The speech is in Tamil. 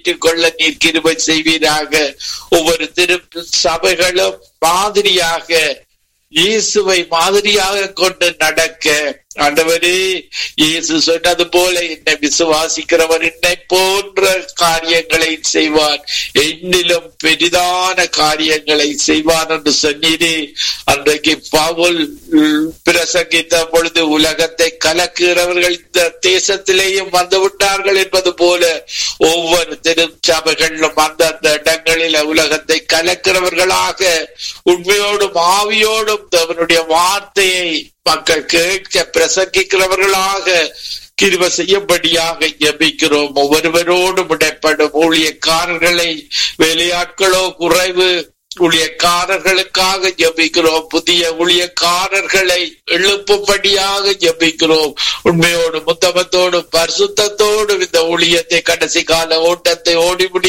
கொள்ள நீர் கிருபை செய்வீராக ஒவ்வொரு திரு சபைகளும் மாதிரியாக இயேசுவை மாதிரியாக கொண்டு நடக்க ஆண்டவரே இயேசு சொன்னது போல என்னை விசுவாசிக்கிறவர் என்னை போன்ற காரியங்களை செய்வார் என்னிலும் பெரிதான காரியங்களை செய்வான் என்று சொன்னீரே அன்றைக்கு பவுல் பிரசங்கித்த பொழுது உலகத்தை கலக்குகிறவர்கள் இந்த தேசத்திலேயும் வந்து விட்டார்கள் என்பது போல ஒவ்வொரு திருச்சபைகளிலும் அந்தந்த இடங்களில் உலகத்தை கலக்கிறவர்களாக உண்மையோடும் ஆவியோடும் அவனுடைய வார்த்தையை மக்கள் கேட்க பிரசங்கிக்கிறவர்களாக கிருப செய்யும்படியாக ஜெபிக்கிறோம் ஒவ்வொருவரோடும் இடைப்படும் ஊழியக்காரர்களை வேலையாட்களோ குறைவு ஊழியக்காரர்களுக்காக ஜபிக்கிறோம் புதிய ஊழியக்காரர்களை எழுப்பும்படியாக ஜபிக்கிறோம் உண்மையோடு முத்தமத்தோடும் பரிசுத்தத்தோடும் இந்த ஊழியத்தை கடைசி கால ஓட்டத்தை ஓடி